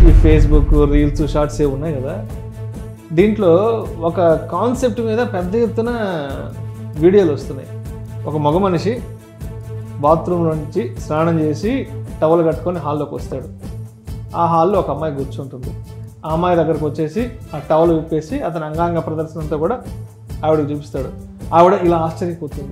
ఈ Facebook reels shorts ఏ ఉన్నాయి కదా దీంట్లో ఒక కాన్సెప్ట్ మీద పెద్ద ఎత్తున వీడియోలు వస్తున్నాయి ఒక మగ మనిషి బాత్రూమ్ నుంచి స్నానం చేసి టవల్ కట్టుకొని హాల్లోకి వస్తాడు ఆ హాల్లో ఒక అమ్మాయి కూర్చుంటుంది ఆ అమ్మాయి దగ్గరకు వచ్చేసి ఆ టవల్ విప్పేసి అతని అంగాంగ ప్రదర్శన అంతా కూడా ఆవిడకి చూపిస్తాడు ఆవిడ ఇలా ఆశ్చర్యపోతుంది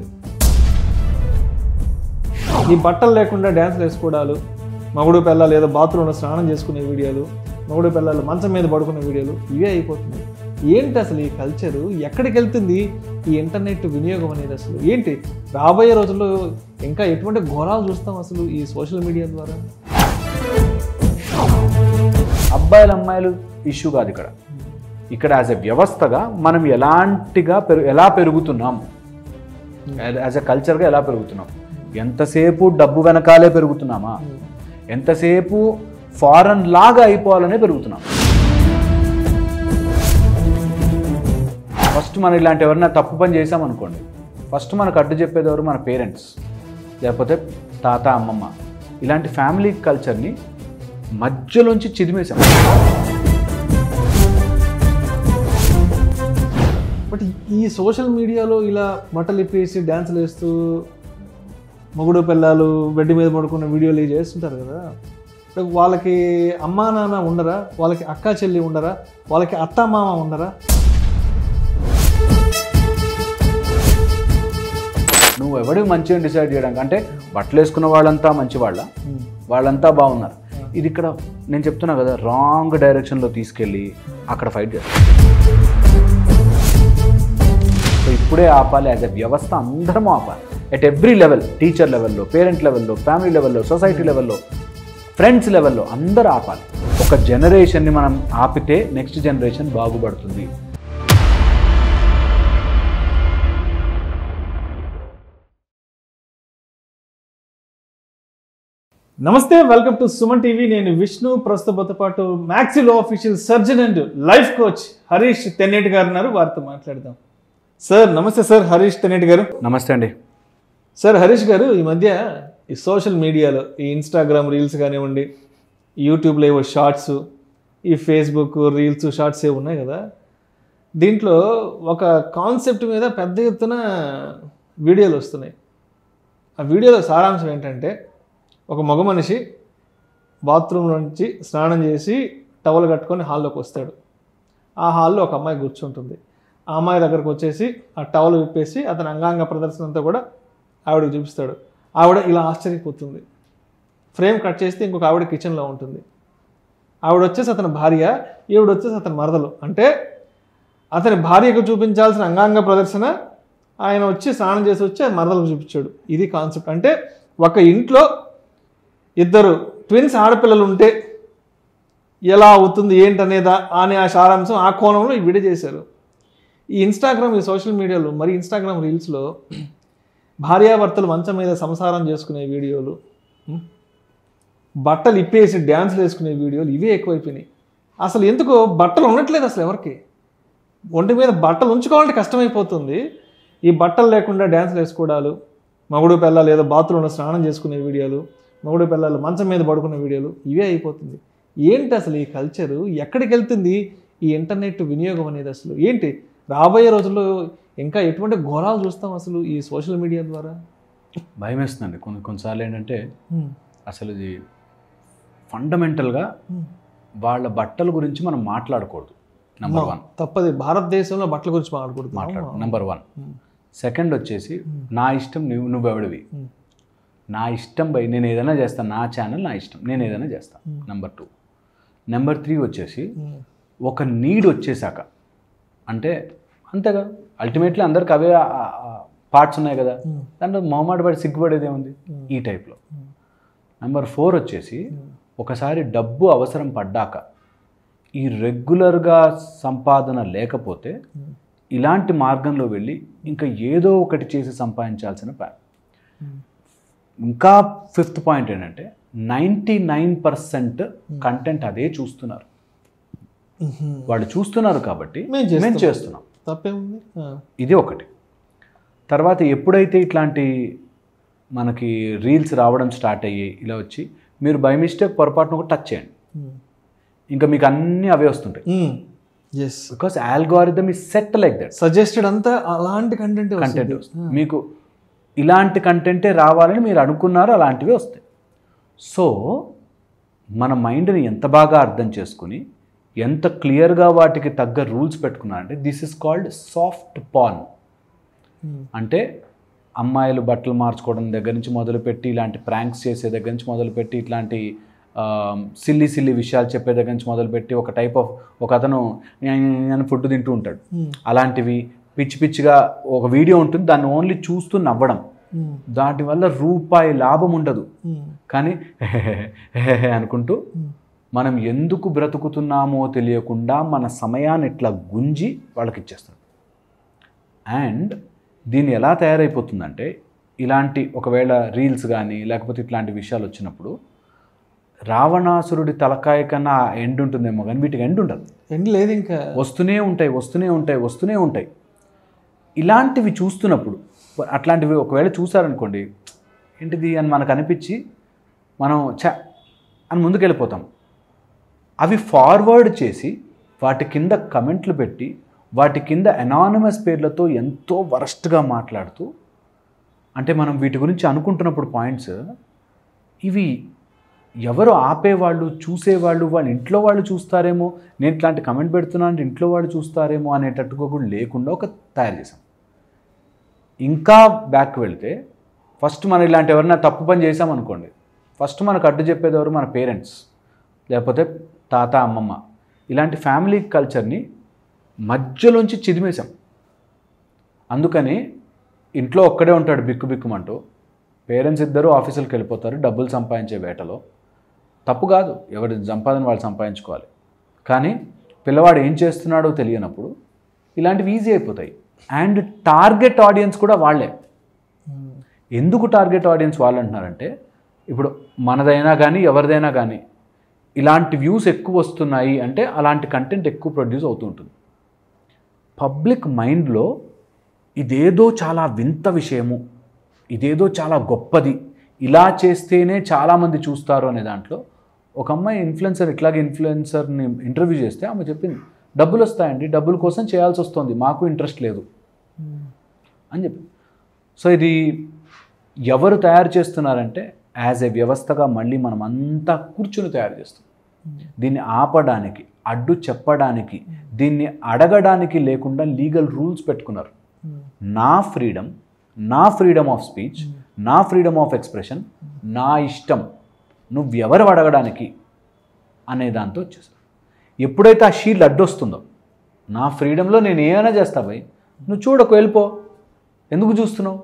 ఈ బట్టలు లేకుండా డ్యాన్స్లు వేసుకోవడాలు మగుడు పిల్లలు ఏదో బాత్రూంలో స్నానం చేసుకునే వీడియోలు మగుడు పిల్లలు మంచం మీద పడుకునే వీడియోలు ఇవే అయిపోతుంది ఏంటి అసలు ఈ కల్చరు ఎక్కడికి వెళ్తుంది ఈ ఇంటర్నెట్ వినియోగం అనేది అసలు ఏంటి రాబోయే రోజుల్లో ఇంకా ఎటువంటి ఘోరాలు చూస్తాం అసలు ఈ సోషల్ మీడియా ద్వారా అబ్బాయిలు అమ్మాయిలు ఇష్యూ కాదు ఇక్కడ ఇక్కడ యాజ్ ఎ వ్యవస్థగా మనం ఎలాంటిగా పెరు ఎలా పెరుగుతున్నాం యాజ్ ఎ కల్చర్గా ఎలా పెరుగుతున్నాం ఎంతసేపు డబ్బు వెనకాలే పెరుగుతున్నామా ఎంతసేపు ఫారెన్ లాగా అయిపోవాలనే పెరుగుతున్నాం ఫస్ట్ మనం ఇలాంటి ఎవరైనా తప్పు పని చేసామనుకోండి ఫస్ట్ మనకు అడ్డు చెప్పేది ఎవరు మన పేరెంట్స్ లేకపోతే తాత అమ్మమ్మ ఇలాంటి ఫ్యామిలీ కల్చర్ని మధ్యలోంచి చిదిమేశాం బట్ ఈ సోషల్ మీడియాలో ఇలా బట్టలు ఇప్పేసి డ్యాన్సులు వేస్తూ మొగుడు పిల్లలు బెడ్ మీద పడుకున్న వీడియోలు ఇవి చేస్తుంటారు కదా అంటే వాళ్ళకి అమ్మా నాన్న ఉండరా వాళ్ళకి అక్క చెల్లి ఉండరా వాళ్ళకి అత్త మామ ఉండరా నువ్వు ఎవడికి మంచిగా డిసైడ్ చేయడానికి అంటే బట్టలు వేసుకున్న వాళ్ళంతా మంచి వాళ్ళ వాళ్ళంతా బాగున్నారు ఇది ఇక్కడ నేను చెప్తున్నా కదా రాంగ్ డైరెక్షన్లో తీసుకెళ్ళి అక్కడ ఫైట్ చేస్తాం సో ఇప్పుడే ఆపాలి యాజ్ ఎ వ్యవస్థ అందరం ఆపాలి ఎట్ ఎవ్రీ లెవెల్ టీచర్ లెవెల్లో పేరెంట్ లెవెల్లో ఫ్యామిలీ లెవెల్లో సొసైటీ లెవెల్లో ఫ్రెండ్స్ లెవెల్లో అందరూ ఆపాలి ఒక జనరేషన్ని మనం ఆపితే నెక్స్ట్ జనరేషన్ బాగుపడుతుంది నమస్తే వెల్కమ్ టు సుమన్ టీవీ నేను విష్ణు ప్రస్తుతంతో పాటు maxillofacial surgeon and life coach Harish Tenneti garu ఉన్నారు వారితో మాట్లాడదాం సార్ నమస్తే సార్ హరీష్ తెన్నేటి గారు నమస్తే అండి సార్ హరీష్ గారు ఈ మధ్య ఈ సోషల్ మీడియాలో ఈ ఇన్స్టాగ్రామ్ రీల్స్ కానివ్వండి యూట్యూబ్లో ఏవో షార్ట్స్ ఈ ఫేస్బుక్ రీల్స్ షార్ట్స్ ఏవి ఉన్నాయి కదా దీంట్లో ఒక కాన్సెప్ట్ మీద పెద్ద ఎత్తున వీడియోలు వస్తున్నాయి ఆ వీడియోలో సారాంశం ఏంటంటే ఒక మగ మనిషి బాత్రూమ్ నుంచి స్నానం చేసి టవల్ కట్టుకొని హాల్లోకి వస్తాడు ఆ హాల్లో ఒక అమ్మాయి కూర్చుంటుంది ఆ అమ్మాయి దగ్గరకు వచ్చేసి ఆ టవల్ విప్పేసి అతని అంగాంగ ప్రదర్శన అంతా కూడా ఆవిడకి చూపిస్తాడు ఆవిడ ఇలా ఆశ్చర్యపోతుంది ఫ్రేమ్ కట్ చేస్తే ఇంకొక ఆవిడ కిచెన్లో ఉంటుంది ఆవిడ వచ్చేసి అతని భార్య ఈవిడ వచ్చేసి అతని మరదలు అంటే అతని భార్యకు చూపించాల్సిన అంగాంగ ప్రదర్శన ఆయన వచ్చి స్నానం చేసి వచ్చి ఆ మరదలకు చూపించాడు ఇది కాన్సెప్ట్ అంటే ఒక ఇంట్లో ఇద్దరు ట్విన్స్ ఆడపిల్లలు ఉంటే ఎలా అవుతుంది ఏంటనేదా అనే ఆ సారాంశం ఆ కోణంలో ఈ వీడియో చేశారు ఈ ఇన్స్టాగ్రామ్ ఈ సోషల్ మీడియాలో మరి ఇన్స్టాగ్రామ్ రీల్స్లో భార్యాభర్తలు మంచం మీద సంసారం చేసుకునే వీడియోలు ఉం? బట్టలు ఇప్పేసి డ్యాన్స్లు వేసుకునే వీడియోలు ఇవే ఎక్కువైపోయినాయి అసలు ఎందుకో బట్టలు ఉండట్లేదు అసలు ఎవరికి ఒంటి మీద బట్టలు ఉంచుకోవాలంటే కష్టమైపోతుంది ఈ బట్టలు లేకుండా డ్యాన్స్లు వేసుకోవడాలు మగుడు పిల్లలు ఏదో బాత్రూంలో స్నానం చేసుకునే వీడియోలు మగుడు పిల్లలు మంచం మీద పడుకునే వీడియోలు ఇవే అయిపోతుంది ఏంటి అసలు ఈ కల్చరు ఎక్కడికి వెళ్తుంది ఈ ఇంటర్నెట్ వినియోగం అనేది అసలు ఏంటి రాబోయే రోజుల్లో ఇంకా ఎటువంటి ఘోరాలు చూస్తాం అసలు ఈ సోషల్ మీడియా ద్వారా భయం వేస్తుందండి కొన్ని కొన్నిసార్లు ఏంటంటే అసలు ఇది ఫండమెంటల్గా వాళ్ళ బట్టల గురించి మనం మాట్లాడకూడదు నెంబర్ వన్ తప్పది భారతదేశంలో బట్టల గురించి మాట్లాడకూడదు మాట్లాడు నెంబర్ వన్ సెకండ్ వచ్చేసి నా ఇష్టం నువ్వు నువ్వెవడివి నా ఇష్టం బై నేను ఏదైనా చేస్తాను నా ఛానల్ నా ఇష్టం నేను ఏదైనా చేస్తాను నెంబర్ టూ నెంబర్ త్రీ వచ్చేసి ఒక నీడ్ వచ్చేసాక అంటే అంతేగా అల్టిమేట్లీ అందరికి అవే పార్ట్స్ ఉన్నాయి కదా దాంట్లో మొహమాట పడి సిగ్గుపడేది ఏముంది ఈ టైప్లో నెంబర్ ఫోర్ వచ్చేసి ఒకసారి డబ్బు అవసరం పడ్డాక ఈ రెగ్యులర్గా సంపాదన లేకపోతే ఇలాంటి మార్గంలో వెళ్ళి ఇంకా ఏదో ఒకటి చేసి సంపాదించాల్సిన ప్లాన్ ఇంకా ఫిఫ్త్ పాయింట్ ఏంటంటే నైంటీ నైన్ పర్సెంట్ కంటెంట్ అదే చూస్తున్నారు వాళ్ళు చూస్తున్నారు కాబట్టి మేము చేస్తాం. మేము చేస్తున్నాం తప్పేముంది ఆ. ఇది ఒకటి తర్వాత ఎప్పుడైతే ఇట్లాంటి మనకి రీల్స్ రావడం స్టార్ట్ అయ్యి ఇలా వచ్చి మీరు బై మిస్టేక్ పొరపాటున ఒక టచ్ చేయండి ఉమ్. ఇంకా మీకు అన్నీ అవే వస్తుంటాయి yes because algorithm is set like that suggested అంతా అలాంటి కంటెంట్ కంటెంట్ వస్తుంది మీకు ఇలాంటి కంటెంటే రావాలని మీరు అనుకున్నారు అలాంటివి వస్తాయి సో మన మైండ్ని ఎంత బాగా అర్థం చేసుకుని ఎంత క్లియర్గా వాటికి తగ్గ రూల్స్ పెట్టుకున్నారంటే this is called soft porn అంటే అమ్మాయిలు బట్టలు మార్చుకోవడం దగ్గర నుంచి మొదలుపెట్టి ఇలాంటి ప్రాంక్స్ చేసే దగ్గర నుంచి మొదలుపెట్టి ఇట్లాంటి సిల్లి సిల్లి విషయాలు చెప్పే దగ్గర నుంచి మొదలుపెట్టి ఒక టైప్ ఆఫ్ ఒక అతను నేను ఫుడ్ తింటూ ఉంటాడు అలాంటివి పిచ్చి పిచ్చిగా ఒక వీడియో ఉంటుంది దాన్ని ఓన్లీ చూస్తూ నవ్వడం దాటి వల్ల రూపాయి లాభం ఉండదు కానీ హెహెహె అనుకుంటూ మనం ఎందుకు బ్రతుకుతున్నామో తెలియకుండా మన సమయాన్ని ఇట్లా గుంజి వాళ్ళకి ఇచ్చేస్తాం అండ్ దీన్ని ఎలా తయారైపోతుందంటే ఇలాంటి ఒకవేళ రీల్స్ కానీ లేకపోతే ఇట్లాంటి విషయాలు వచ్చినప్పుడు రావణాసురుడి తలకాయ కన్నా ఎండ్ ఉంటుందేమో కానీ వీటికి ఎండ్ ఉండదు ఎండ్ లేదు ఇంకా వస్తూనే ఉంటాయి వస్తూనే ఉంటాయి వస్తూనే ఉంటాయి ఇలాంటివి చూస్తున్నప్పుడు అట్లాంటివి ఒకవేళ చూసారనుకోండి ఏంటిది అని మనకు అనిపించి మనం చ అని ముందుకు వెళ్ళిపోతాం అవి ఫార్వర్డ్ చేసి వాటి కింద కమెంట్లు పెట్టి వాటి కింద అనానమస్ పేర్లతో ఎంతో వరస్ట్గా మాట్లాడుతూ అంటే మనం వీటి గురించి అనుకుంటున్నప్పుడు పాయింట్స్ ఇవి ఎవరు ఆపేవాళ్ళు చూసేవాళ్ళు వాళ్ళ ఇంట్లో వాళ్ళు చూస్తారేమో నేను ఇట్లాంటి కమెంట్ పెడుతున్నా అంటే ఇంట్లో వాళ్ళు చూస్తారేమో అనేటట్టుగా కూడా లేకుండా ఒక తయారు చేసాం ఇంకా బ్యాక్ వెళ్తే ఫస్ట్ మనం ఇలాంటి ఎవరైనా తప్పు పని చేసామనుకోండి ఫస్ట్ మనకు అడ్డు చెప్పేది ఎవరు మన పేరెంట్స్ లేకపోతే తాత అమ్మమ్మ ఇలాంటి ఫ్యామిలీ కల్చర్ని మధ్యలోంచి చిదిమేశాం అందుకని ఇంట్లో ఒక్కడే ఉంటాడు బిక్కు బిక్కుమంటూ పేరెంట్స్ ఇద్దరు ఆఫీసులకు వెళ్ళిపోతారు డబ్బులు సంపాదించే వేటలో తప్పు కాదు ఎవరి సంపాదన వాళ్ళు సంపాదించుకోవాలి కానీ పిల్లవాడు ఏం చేస్తున్నాడో తెలియనప్పుడు ఇలాంటివి ఈజీ అయిపోతాయి అండ్ టార్గెట్ ఆడియన్స్ కూడా వాళ్ళే ఎందుకు టార్గెట్ ఆడియన్స్ వాళ్ళు అంటున్నారంటే ఇప్పుడు మనదైనా కానీ ఎవరిదైనా కానీ ఇలాంటి వ్యూస్ ఎక్కువ వస్తున్నాయి అంటే అలాంటి కంటెంట్ ఎక్కువ ప్రొడ్యూస్ అవుతూ ఉంటుంది పబ్లిక్ మైండ్లో ఇదేదో చాలా వింత విషయము ఇదేదో చాలా గొప్పది ఇలా చేస్తేనే చాలామంది చూస్తారు అనే దాంట్లో ఒక అమ్మాయి ఇన్ఫ్లుయెన్సర్ ఇట్లాగే ఇన్ఫ్లుయెన్సర్ని ఇంటర్వ్యూ చేస్తే ఆమె చెప్పింది డబ్బులు వస్తాయండి డబ్బుల కోసం చేయాల్సి వస్తుంది మాకు ఇంట్రెస్ట్ లేదు అని చెప్పి సో ఇది ఎవరు తయారు చేస్తున్నారంటే యాజ్ ఎ వ్యవస్థగా మళ్ళీ మనం అంతా కూర్చుని తయారు చేస్తాం దీన్ని ఆపడానికి అడ్డు చెప్పడానికి దీన్ని అడగడానికి లేకుండా లీగల్ రూల్స్ పెట్టుకున్నారు నా ఫ్రీడమ్ నా ఫ్రీడమ్ ఆఫ్ స్పీచ్ నా ఫ్రీడమ్ ఆఫ్ ఎక్స్ప్రెషన్ నా ఇష్టం నువ్వెవరు అడగడానికి అనే దాంతో వచ్చేసారు ఎప్పుడైతే ఆ షీల్డ్ అడ్డొస్తుందో నా ఫ్రీడంలో నేను ఏమైనా చేస్తా భయ్ నువ్వు చూడకు వెళ్ళిపో ఎందుకు చూస్తున్నావు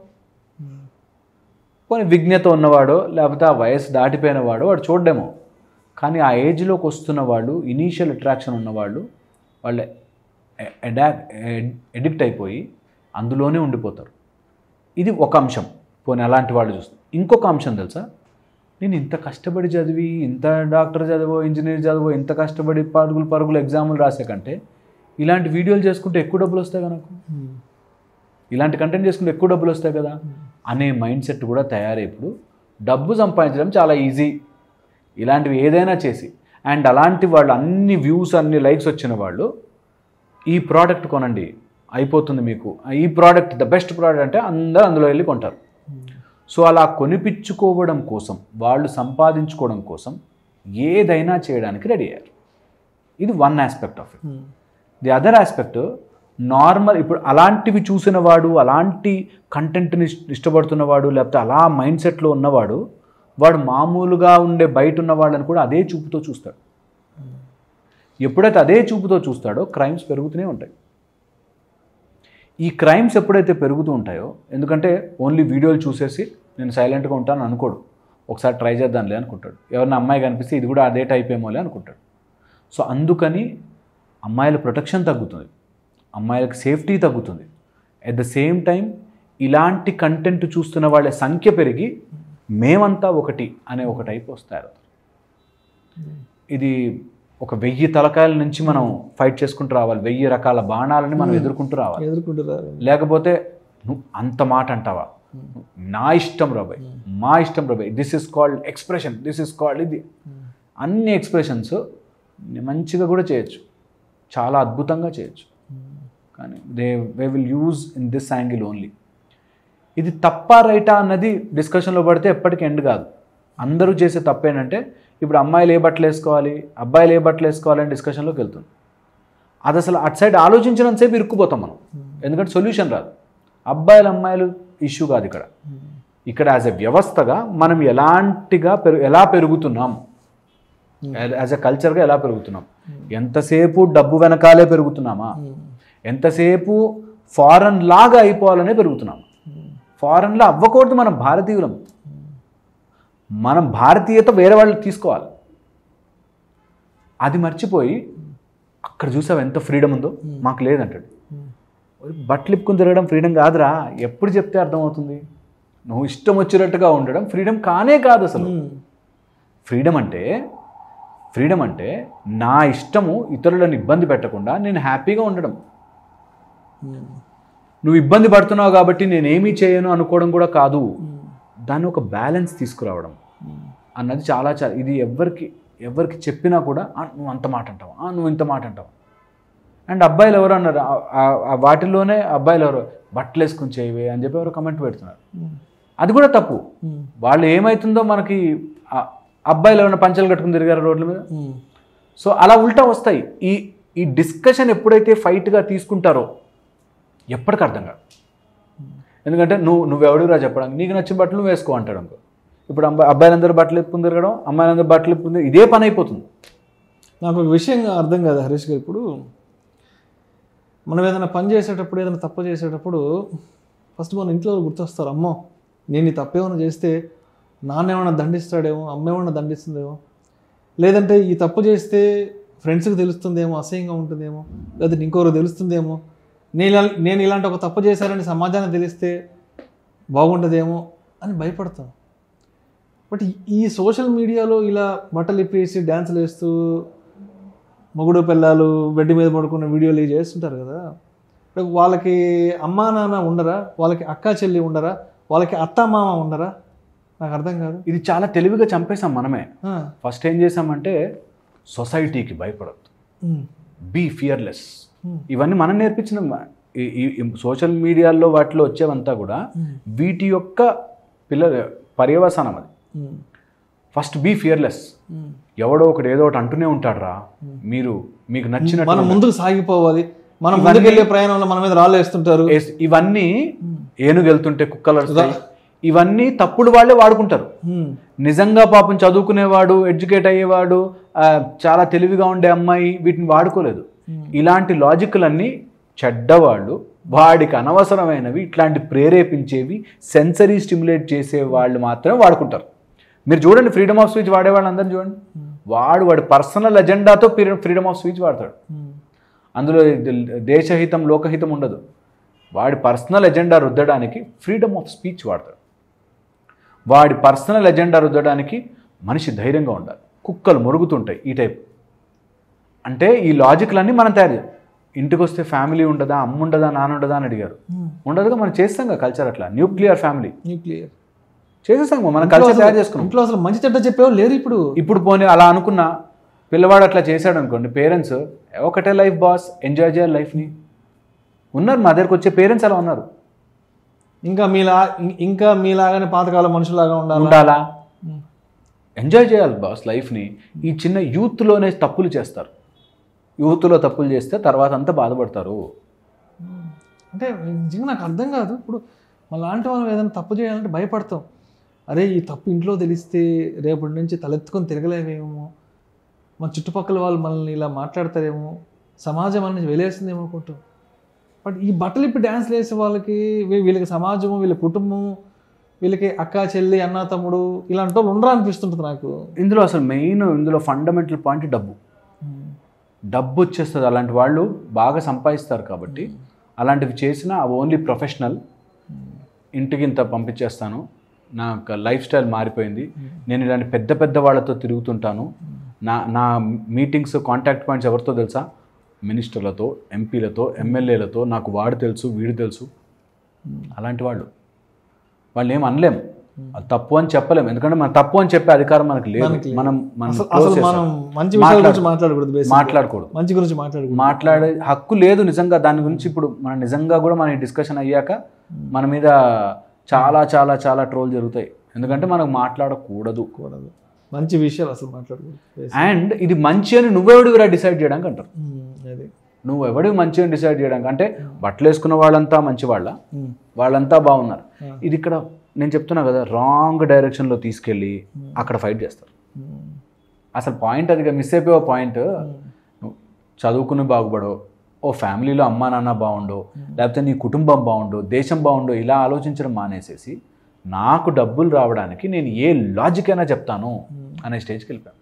పోనీ విజ్ఞత ఉన్నవాడో లేకపోతే ఆ వయసు దాటిపోయిన వాడో వాడు చూడడేమో కానీ ఆ ఏజ్లోకి వస్తున్న వాళ్ళు ఇనీషియల్ అట్రాక్షన్ ఉన్నవాళ్ళు వాళ్ళు ఎడా ఎడిక్ట్ అయిపోయి అందులోనే ఉండిపోతారు ఇది ఒక అంశం పోనీ అలాంటి వాళ్ళు చూస్తాం ఇంకొక అంశం తెలుసా నేను ఇంత కష్టపడి చదివి ఇంత డాక్టర్ చదివో ఇంజనీర్ చదివో ఇంత కష్టపడి పరుగులు పరుగులు ఎగ్జాములు రాసే కంటే ఇలాంటి వీడియోలు చేసుకుంటే ఎక్కువ డబ్బులు వస్తాయి కనుక ఇలాంటి కంటెంట్ చేసుకుంటే ఎక్కువ డబ్బులు వస్తాయి కదా అనే మైండ్ సెట్ కూడా తయారైప్పుడు డబ్బు సంపాదించడం చాలా ఈజీ ఇలాంటివి ఏదైనా చేసి అండ్ అలాంటి వాళ్ళు అన్ని వ్యూస్ అన్ని లైక్స్ వచ్చిన వాళ్ళు ఈ ప్రోడక్ట్ కొనండి అయిపోతుంది మీకు ఈ ప్రోడక్ట్ ద బెస్ట్ ప్రోడక్ట్ అంటే అందరూ అందులో వెళ్ళి కొంటారు సో అలా కొనిపించుకోవడం కోసం వాళ్ళు సంపాదించుకోవడం కోసం ఏదైనా చేయడానికి రెడీ అయ్యారు ఇది one aspect of it the other aspect normal ఇప్పుడు అలాంటివి చూసిన వాడు అలాంటి కంటెంట్ని ఇష్టపడుతున్నవాడు లేకపోతే అలా మైండ్ సెట్లో ఉన్నవాడు వాడు మామూలుగా ఉండే బయట ఉన్న వాళ్ళని కూడా అదే చూపుతో చూస్తాడు ఎప్పుడైతే అదే చూపుతో చూస్తాడో క్రైమ్స్ పెరుగుతూనే ఉంటాయి ఈ క్రైమ్స్ ఎప్పుడైతే పెరుగుతూ ఉంటాయో ఎందుకంటే ఓన్లీ వీడియోలు చూసేసి నేను సైలెంట్గా ఉంటాను అనుకోడు ఒకసారి ట్రై చేద్దాంలే అనుకుంటాడు ఎవరిన అమ్మాయి కనిపిస్తే ఇది కూడా అదే టైప్ ఏమోలే అనుకుంటాడు సో అందుకని అమ్మాయిల ప్రొటెక్షన్ తగ్గుతుంది అమ్మాయిలకు సేఫ్టీ తగ్గుతుంది అట్ ద సేమ్ టైం ఇలాంటి కంటెంట్ చూస్తున్న వాళ్ళ సంఖ్య పెరిగి మేమంతా ఒకటి అనే ఒక టైప్ వస్తారు ఇది ఒక వెయ్యి తలకాయల నుంచి మనం ఫైట్ చేసుకుంటూ రావాలి వెయ్యి రకాల బాణాలని మనం ఎదుర్కొంటూ రావాలి ఎదుర్కొంటున్నారు లేకపోతే నువ్వు అంత మాట అంటావా నా ఇష్టం రాబాయ్ మా ఇష్టం రాబాయ్ this is called expression this is called ఇది అన్ని ఎక్స్ప్రెషన్స్ మంచిగా కూడా చేయొచ్చు చాలా అద్భుతంగా చేయొచ్చు కానీ they they will use in this angle only ఇది తప్ప రైటా అన్నది డిస్కషన్లో పడితే ఎప్పటికీ ఎండ్ కాదు అందరూ చేసే తప్పేంటంటే ఇప్పుడు అమ్మాయిలు ఏ బట్టలు వేసుకోవాలి అబ్బాయిలు ఏ బట్టలు వేసుకోవాలి అని డిస్కషన్లోకి వెళ్తుంది అది అసలు అటు సైడ్ ఆలోచించినంతసేపు ఇరుక్కుపోతాం మనం ఎందుకంటే సొల్యూషన్ రాదు అబ్బాయిలు అమ్మాయిలు ఇష్యూ కాదు ఇక్కడ ఇక్కడ యాజ్ ఎ వ్యవస్థగా మనం ఎలాంటిగా పెరు ఎలా పెరుగుతున్నాం యాజ్ ఎ కల్చర్గా ఎలా పెరుగుతున్నాం ఎంతసేపు డబ్బు వెనకాలే పెరుగుతున్నామా ఎంతసేపు ఫారెన్ లాగా అయిపోవాలనే పెరుగుతున్నాం ఫారెన్లో అవ్వకూడదు మనం భారతీయులం మనం భారతీయత వేరే వాళ్ళు తీసుకోవాలి అది మర్చిపోయి అక్కడ చూసావు ఎంత ఫ్రీడమ్ ఉందో మాకు లేదంటాడు బట్టలు ఇప్పుకుని తిరగడం ఫ్రీడమ్ కాదురా ఎప్పుడు చెప్తే అర్థమవుతుంది నువ్వు ఇష్టం వచ్చినట్టుగా ఉండడం ఫ్రీడమ్ కానే కాదు అసలు ఫ్రీడమ్ అంటే ఫ్రీడమ్ అంటే నా ఇష్టము ఇతరులను ఇబ్బంది పెట్టకుండా నేను హ్యాపీగా ఉండడం నువ్వు ఇబ్బంది పడుతున్నావు కాబట్టి నేనేమీ చేయను అనుకోవడం కూడా కాదు దాన్ని ఒక బ్యాలెన్స్ తీసుకురావడం అన్నది చాలా చాలా ఇది ఎవరికి ఎవరికి చెప్పినా కూడా "ఆ, నువ్వు అంత మాట అంటావా "ఆ, నువ్వు ఇంత మాట అంటావా అండ్ అబ్బాయిలు ఎవరు అన్నారు ఆ- ఆ- ఆ వాటిల్లోనే అబ్బాయిలు ఎవరు బట్టలు వేసుకుని చేయవే అని చెప్పి ఎవరు కమెంట్ పెడుతున్నారు అది కూడా తప్పు వాళ్ళు ఏమవుతుందో మనకి ఆ- అబ్బాయిలు ఏమైనా పంచలు కట్టుకుని తిరిగారు రోడ్ల మీద సో అలా ఉల్టా వస్తాయి ఈ ఈ డిస్కషన్ ఎప్పుడైతే ఫైట్గా తీసుకుంటారో ఎప్పటికి అర్థం కాదు ఎందుకంటే నువ్వు నువ్వెవడురా చెప్పడానికి నీకు నచ్చిన బట్టలు నువ్వు వేసుకో అంటాడు అనుకో ఇప్పుడు అబ్బాయి అబ్బాయిలందరూ బట్టలు ఎప్పుకుని తిరగడం అమ్మాయిలందరూ బట్టలు ఎప్పుకుని తిరగడం, ఇదే పని అయిపోతుంది నాకు ఒక విషయం అర్థం కాదు హరీష్ గారు ఇప్పుడు మనం ఏదైనా పని చేసేటప్పుడు ఏదైనా తప్పు చేసేటప్పుడు ఫస్ట్ మన ఇంట్లో వాళ్ళు గుర్తొస్తారు అమ్మో నేను ఈ తప్పు ఏమైనా చేస్తే నాన్న ఏమైనా దండిస్తాడేమో అమ్మ ఏమైనా దండిస్తుందేమో లేదంటే ఈ తప్పు చేస్తే ఫ్రెండ్స్కి తెలుస్తుందేమో అసహ్యంగా ఉంటుందేమో లేదంటే ఇంకొకరు తెలుస్తుందేమో నేను ఇలా- నేను ఇలాంటి ఒక తప్పు చేశానని సమాజానికి తెలిస్తే బాగుండదేమో అని భయపడతాం బట్ ఈ- ఈ సోషల్ మీడియాలో ఇలా బట్టలు ఇప్పేసి డ్యాన్సులు వేస్తూ మొగుడు పిల్లలు బెడ్ మీద పడుకున్న వీడియోలు ఇవి చేస్తుంటారు కదా ఇప్పుడు వాళ్ళకి అమ్మా నాన్న ఉండరా వాళ్ళకి అక్క చెల్లి ఉండరా వాళ్ళకి అత్త మామ ఉండరా నాకు అర్థం కాదు ఇది చాలా తెలివిగా చంపేశాం మనమే ఆ, ఫస్ట్ ఏం చేసామంటే సొసైటీకి భయపడద్దు ఉమ్, బీ ఫియర్లెస్ Hmm. ఇవన్నీ మనం నేర్పించిన ఈ సోషల్ మీడియాలో వాటిలో వచ్చేవంతా కూడా వీటి యొక్క పిల్ల పర్యవసానం అది um, first be fearless um. ఎవడో ఒకటి ఏదో ఒకటి అంటూనే ఉంటాడురా మీరు మీకు నచ్చినట్టు మనం ముందుకు సాగిపోవాలి మనం ముందుకెళ్ళే ప్రయాణంలో మన మీద రాళ్ళు వేస్తుంటారు ఎస్- ఇవన్నీ ఏనుగు వెళ్తుంటే కుక్కలు అరుస్తాయి. ఇవన్నీ తప్పుడు వాళ్ళే వాడుకుంటారు ఉమ్, నిజంగా పాపం చదువుకునేవాడు ఎడ్యుకేట్ అయ్యేవాడు ఆ, చాలా తెలివిగా ఉండే అమ్మాయి వీటిని వాడుకోలేదు ఇలాంటి లాజిక్లన్నీ చెడ్డవాళ్ళు వాడికి అనవసరమైనవి ఇట్లాంటి ప్రేరేపించేవి సెన్సరీ స్టిమ్యులేట్ చేసే వాళ్ళు మాత్రమే వాడుకుంటారు మీరు చూడండి ఫ్రీడమ్ ఆఫ్ స్పీచ్ వాడే వాళ్ళందరినీ చూడండి వాడు వాడి పర్సనల్ ఎజెండాతో ఫ్రీడమ్ ఆఫ్ స్పీచ్ వాడతాడు ఉమ్, అందులో ద- దేశహితం లోకహితం ఉండదు వాడి పర్సనల్ ఎజెండా రుద్దడానికి ఫ్రీడమ్ ఆఫ్ స్పీచ్ వాడతాడు వాడి పర్సనల్ ఎజెండా రుద్దడానికి మనిషి ధైర్యంగా ఉండాలి కుక్కలు మొరుగుతుంటాయి ఈ టైప్ అంటే ఈ లాజిక్లన్నీ మనం తయారు చేయాలి ఇంటికి వస్తే ఫ్యామిలీ ఉండదా అమ్మ ఉండదా నాన్న ఉండదా అని అడిగారు ఉమ్. ఉండదుగా మనం చేస్తాం కదా కల్చర్ అట్లా న్యూక్లియర్ ఫ్యామిలీ న్యూక్లియర్ చేసేస్తాం కదా, మనం కల్చర్ తయారు చేసుకున్నాం ఇంట్లో అసలు మంచి చెడ్డ చెప్పేవాళ్ళు లేరు ఇప్పుడు ఇప్పుడు పోనీ అలా అనుకున్న పిల్లవాడు అట్లా చేశాడు అనుకోండి పేరెంట్స్ ఒకటే లైఫ్ బాస్ ఎంజాయ్ చేయాలి లైఫ్ని ఉన్నారు మా దగ్గరకు వచ్చే పేరెంట్స్ అలా ఉన్నారు ఇంకా మీలా ఇం- ఇంకా మీలాగానే పాతకాల మనుషులాగా ఉండాలి ఉండాలా ఎంజాయ్ చేయాలి బాస్ లైఫ్ని ఈ చిన్న యూత్లోనే తప్పులు చేస్తారు యూత్లో తప్పులు చేస్తే తర్వాత అంతా బాధపడతారు అంటే నిజంగా నాకు అర్థం కాదు ఇప్పుడు మన లాంటి మనం ఏదైనా తప్పు చేయాలంటే భయపడతాం అరే ఈ తప్పు ఇంట్లో తెలిస్తే రేపటి నుంచి తలెత్తుకొని తిరగలేమేమో మన చుట్టుపక్కల వాళ్ళు మనల్ని ఇలా మాట్లాడతారేమో సమాజం మనల్ని వెలేస్తుందేమో అనుకుంటాం బట్ ఈ బట్టలు ఇప్పుడు డ్యాన్స్ వేసే వాళ్ళకి వీ- వీళ్ళకి సమాజము వీళ్ళ కుటుంబం వీళ్ళకి అక్క చెల్లి అన్న తమ్ముడు ఇలాంటి వాళ్ళు ఉండరా అనిపిస్తుంటుంది నాకు ఇందులో అసలు మెయిన్ ఇందులో ఫండమెంటల్ పాయింట్ డబ్బు డబ్బు వచ్చేస్తుంది అలాంటి వాళ్ళు బాగా సంపాదిస్తారు కాబట్టి అలాంటివి చేసినా అవి ఓన్లీ ప్రొఫెషనల్ ఇంటికి ఇంత పంపించేస్తాను నా యొక్క లైఫ్ స్టైల్ మారిపోయింది నేను ఇలాంటి పెద్ద పెద్ద వాళ్ళతో తిరుగుతుంటాను నా నా మీటింగ్స్ కాంటాక్ట్ పాయింట్స్ ఎవరితో తెలుసా మినిస్టర్లతో ఎంపీలతో ఎమ్మెల్యేలతో నాకు వాడు తెలుసు వీడు తెలుసు అలాంటి వాళ్ళు వాళ్ళు ఏం అనలేం అది తప్పు అని చెప్పలేము ఎందుకంటే మనం తప్పు అని చెప్పే అధికారం మనకు లేదు మనకి లేదు. మనం మనం అసలు close అసలు చేస్తాం. మనం మంచి విషయాల గురించి మాట్లాడకూడదు basic గా. మాట్లాడకూడదు మంచి గురించి మాట్లాడకూడదు మాట్లాడే హక్కు లేదు నిజంగా దాని గురించి ఇప్పుడు మన నిజంగా కూడా మన డిస్కషన్ అయ్యాక మన మీద చాలా చాలా చాలా ట్రోల్ జరుగుతాయి ఎందుకంటే మనకు మాట్లాడకూడదు కూడదు మంచి విషయాలు అసలు మాట్లాడకూడదు Basic. అండ్ ఇది మంచి అని నువ్వెవడివిరా డిసైడ్ చేయడానికి అంటారు ఉమ్, అది నువ్వు ఎవడివి మంచి అని డిసైడ్ చేయడానికి అంటే బట్టలు వేసుకున్న వాళ్ళంతా మంచి వాళ్ళ ఉమ్, వాళ్ళంతా బాగున్నారు Hmm. ఇది ఇక్కడ నేను చెప్తున్నా కదా రాంగ్ డైరెక్షన్లో తీసుకెళ్ళి అక్కడ ఫైట్ చేస్తారు ఉమ్, అసలు పాయింట్ అది మిస్ అయిపోయే పాయింట్ నువ్వు చదువుకుని బాగుపడో ఓ ఫ్యామిలీలో అమ్మా నాన్న బాగుండో లేకపోతే నీ కుటుంబం బాగుండో దేశం బాగుండో ఇలా ఆలోచించడం మానేసేసి నాకు డబ్బులు రావడానికి నేను ఏ లాజిక్ అయినా చెప్తాను అనే స్టేజ్కి వెళ్ళిపోయాను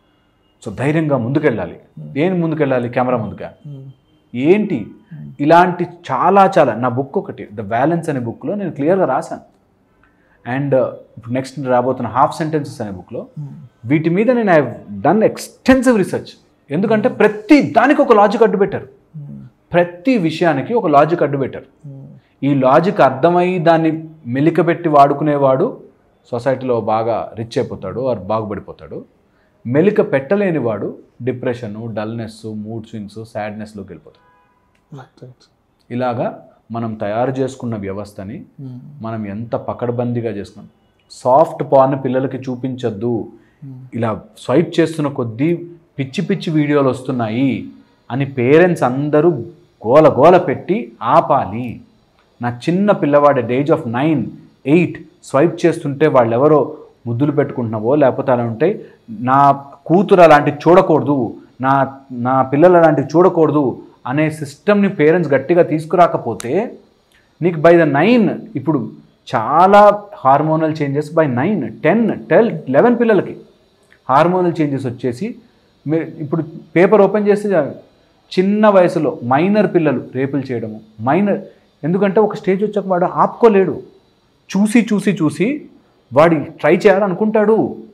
సో ధైర్యంగా ముందుకెళ్ళాలి దేని ముందుకెళ్ళాలి కెమెరా ముందుగా ఉమ్, ఏంటి ఇలాంటి చాలా చాలా నా బుక్ ఒకటి ద బ్యాలెన్స్ అనే బుక్లో నేను క్లియర్గా రాశాను అండ్ ఇప్పుడు నెక్స్ట్ రాబోతున్న హాఫ్ సెంటెన్సెస్ అనే బుక్లో ఉమ్, వీటి మీద నేను ఐ డన్ ఎక్స్టెన్సివ్ రీసెర్చ్ ఎందుకంటే ప్రతి దానికి ఒక లాజిక్ అడ్డు పెట్టారు ఉమ్, ప్రతి విషయానికి ఒక లాజిక్ అడ్డు పెట్టారు ఉమ్, ఈ లాజిక్ అర్థమై దాన్ని మెలికబెట్టి వాడుకునేవాడు సొసైటీలో బాగా రిచ్ అయిపోతాడు ఆర్ బాగుపడిపోతాడు మెలిక పెట్టలేని వాడు డిప్రెషన్ డల్నెస్ మూడ్ స్వింగ్స్ సాడ్నెస్లోకి వెళ్ళిపోతాడు right, right. ఇలాగా మనం తయారు చేసుకున్న వ్యవస్థని ఉమ్, మనం ఎంత పకడ్బందీగా చేసుకున్నాం సాఫ్ట్ పార్న్ పిల్లలకి చూపించొద్దు ఇలా స్వైప్ చేస్తున్న కొద్దీ పిచ్చి పిచ్చి వీడియోలు వస్తున్నాయి అని పేరెంట్స్ అందరూ గోల గోల పెట్టి ఆపాలి నా చిన్న పిల్లవాడి age of nine eight swipe చేస్తుంటే వాళ్ళెవరో ముద్దులు పెట్టుకుంటున్నావో లేకపోతే అలా ఉంటే నా కూతురు అలాంటివి చూడకూడదు నా నా పిల్లలు అలాంటివి చూడకూడదు అనే సిస్టమ్ని పేరెంట్స్ గట్టిగా తీసుకురాకపోతే నీకు బై ద నైన్ ఇప్పుడు చాలా hormonal changes by nine ten twelve eleven పిల్లలకి హార్మోనల్ చేంజెస్ వచ్చేసి మీరు ఇప్పుడు పేపర్ ఓపెన్ చేస్తే చాలు. చిన్న వయసులో మైనర్ పిల్లలు రేపులు చేయడము మైనర్ ఎందుకంటే ఒక స్టేజ్ వచ్చాక వాడు ఆపుకోలేడు చూసి చూసి చూసి వాడు ట్రై చేయాలనుకుంటాడు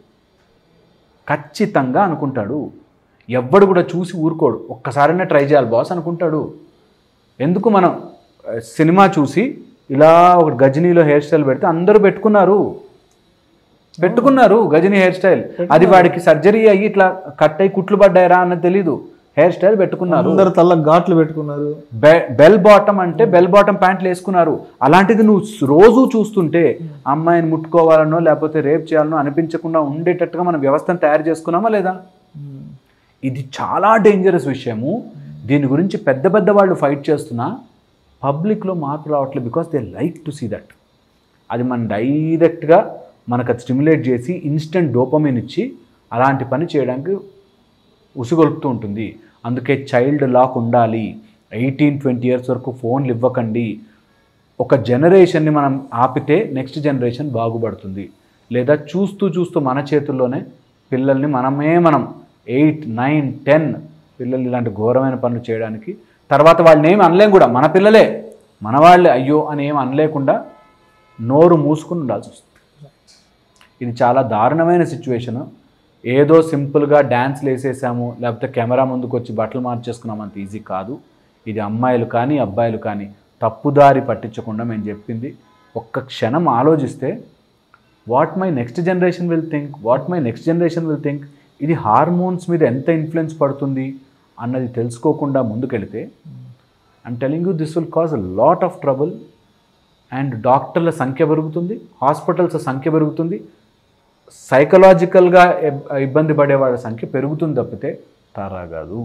ఖచ్చితంగా అనుకుంటాడు ఎవ్వడు కూడా చూసి ఊరుకోడు ఒక్కసారైనా ట్రై చేయాలి బాస్ అనుకుంటాడు ఎందుకు మనం ఆ, సినిమా చూసి ఇలా ఒక గజనీలో హెయిర్ స్టైల్ పెడితే అందరూ పెట్టుకున్నారు పెట్టుకున్నారు గజనీ హెయిర్ స్టైల్ అది వాడికి సర్జరీ అయ్యి ఇట్లా కట్ అయ్యి కుట్లు పడ్డాయరా అన్నది తెలీదు హెయిర్ స్టైల్ పెట్టుకున్నారు అందరు తల్ల ఘాట్లు పెట్టుకున్నారు బె- బెల్ బాటమ్ అంటే బెల్ బాటమ్ ప్యాంట్లు వేసుకున్నారు అలాంటిది నువ్వు స్- రోజూ చూస్తుంటే అమ్మాయిని ముట్టుకోవాలనో లేకపోతే రేప్ చేయాలనో అనిపించకుండా ఉండేటట్టుగా మనం వ్యవస్థను తయారు చేసుకున్నామా లేదా ఉమ్, ఇది చాలా డేంజరస్ విషయము దీని గురించి పెద్ద పెద్ద వాళ్ళు ఫైట్ చేస్తున్నా పబ్లిక్లో మార్పు రావట్లేదు because they like to see that అది మనం డైరెక్ట్గా మనకు అది స్టిమ్యులేట్ చేసి ఇన్స్టెంట్ డోపమిన్ ఇచ్చి అలాంటి పని చేయడానికి ఉసుగొలుపుతూ ఉంటుంది అందుకే చైల్డ్ లాక్ ఉండాలి ఎయిటీన్ ట్వంటీ ఇయర్స్ వరకు ఫోన్లు ఇవ్వకండి ఒక జనరేషన్ని మనం ఆపితే నెక్స్ట్ జనరేషన్ బాగుపడుతుంది లేదా చూస్తూ చూస్తూ మన చేతుల్లోనే పిల్లల్ని మనమే మనం ఎయిట్ నైన్ టెన్ పిల్లలు ఇలాంటి ఘోరమైన పనులు చేయడానికి తర్వాత వాళ్ళని ఏమి అనలేం కూడా మన పిల్లలే మన వాళ్ళే అయ్యో అని ఏమి అనలేకుండా నోరు మూసుకుని ఉండాల్సి వస్తుంది ఇది చాలా దారుణమైన సిచ్యువేషన్ ఏదో సింపుల్గా డ్యాన్స్లు వేసేసాము లేకపోతే కెమెరా ముందుకు వచ్చి బట్టలు మార్చేసుకున్నాం అంత ఈజీ కాదు ఇది అమ్మాయిలు కానీ అబ్బాయిలు కానీ తప్పుదారి పట్టించకుండా మేము చెప్పింది ఒక్క క్షణం ఆలోచిస్తే what my next generation will think what my next generation will think ఇది హార్మోన్స్ మీద ఎంత ఇన్ఫ్లుయెన్స్ పడుతుంది అన్నది తెలుసుకోకుండా ముందుకెళితే and telling you this will cause a lot of trouble and డాక్టర్ల సంఖ్య పెరుగుతుంది హాస్పిటల్స్ సంఖ్య పెరుగుతుంది సైకలాజికల్గా ఇబ్- ఇబ్బంది పడే వాళ్ళ సంఖ్య పెరుగుతుంది తప్పితే తరగదు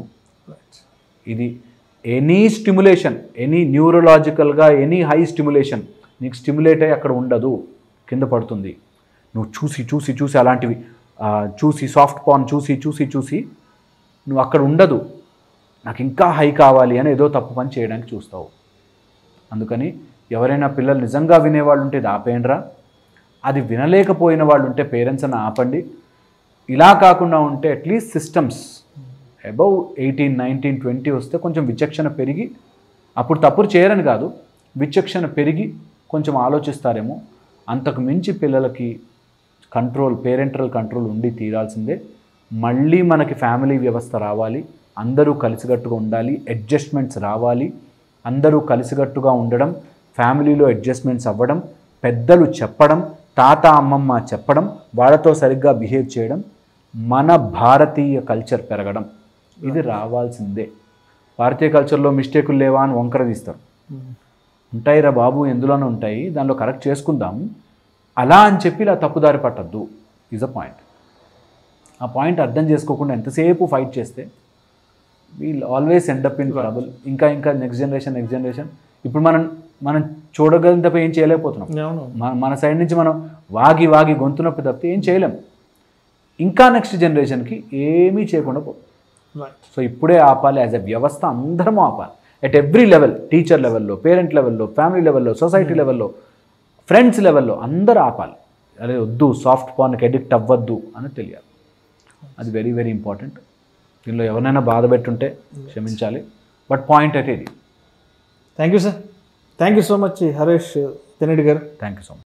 ఇది ఎనీ స్టిమ్యులేషన్ ఎనీ న్యూరలాజికల్గా ఎనీ హై స్టిమ్యులేషన్ నీకు స్టిమ్యులేట్ అయ్యి అక్కడ ఉండదు కింద పడుతుంది నువ్వు చూసి చూసి చూసి అలాంటివి ఆ, చూసి సాఫ్ట్ పాన్ చూసి చూసి చూసి నువ్వు అక్కడ ఉండదు నాకు ఇంకా హై కావాలి అని ఏదో తప్పు పని చేయడానికి చూస్తావు అందుకని ఎవరైనా పిల్లలు నిజంగా వినేవాళ్ళు ఉంటే ఇది ఆపేయండిరా అది వినలేకపోయిన వాళ్ళు ఉంటే పేరెంట్స్ అని ఆపండి ఇలా కాకుండా ఉంటే at least systems above eighteen nineteen twenty వస్తే కొంచెం విచక్షణ పెరిగి అప్పుడు తప్పులు చేయరని కాదు విచక్షణ పెరిగి కొంచెం ఆలోచిస్తారేమో అంతకు మించి పిల్లలకి కంట్రోల్ పేరెంటల్ కంట్రోల్ ఉండి తీరాల్సిందే మళ్ళీ మనకి ఫ్యామిలీ వ్యవస్థ రావాలి అందరూ కలిసికట్టుగా ఉండాలి అడ్జస్ట్మెంట్స్ రావాలి అందరూ కలిసికట్టుగా ఉండడం ఫ్యామిలీలో అడ్జస్ట్మెంట్స్ అవ్వడం పెద్దలు చెప్పడం తాత అమ్మమ్మ చెప్పడం వాళ్ళతో సరిగ్గా బిహేవ్ చేయడం మన భారతీయ కల్చర్ పెరగడం ఇది రావాల్సిందే భారతీయ కల్చర్లో మిస్టేకులు లేవా అని వంకర తీస్తారు ఉంటాయిరా బాబు ఎందులోనే ఉంటాయి దానిలో కరెక్ట్ చేసుకుందాం అలా అని చెప్పి ఇలా తప్పుదారి పట్టద్దు ఈజ్ అ పాయింట్ ఆ పాయింట్ అర్థం చేసుకోకుండా ఎంతసేపు ఫైట్ చేస్తే we'll always end up in trouble ఇంకా ఇంకా నెక్స్ట్ జనరేషన్ నెక్స్ట్ జనరేషన్ ఇప్పుడు మనం మనం చూడగలిగిన తప్ప ఏం చేయలేకపోతున్నాం అవును మన మన సైడ్ నుంచి మనం వాగి వాగి గొంతు నొప్పి తప్పితే ఏం చేయలేం ఇంకా నెక్స్ట్ జనరేషన్కి ఏమీ చేయకుండా పో రైట్ సో ఇప్పుడే ఆపాలి యాజ్ ఎ వ్యవస్థ అందరము ఆపాలి ఎట్ ఎవ్రీ లెవెల్ టీచర్ లెవెల్లో పేరెంట్ లెవెల్లో ఫ్యామిలీ లెవెల్లో సొసైటీ లెవెల్లో ఫ్రెండ్స్ లెవెల్లో అందరూ ఆపాలి అదే వద్దు సాఫ్ట్ పాన్కి ఎడిక్ట్ అవ్వద్దు అని తెలియాలి అది వెరీ వెరీ ఇంపార్టెంట్ దీనిలో ఎవరినైనా బాధ పెట్టుంటే క్షమించాలి బట్ పాయింట్ అయితే ఇది thank you sir thank you so much Harish Tenneti garu thank you so much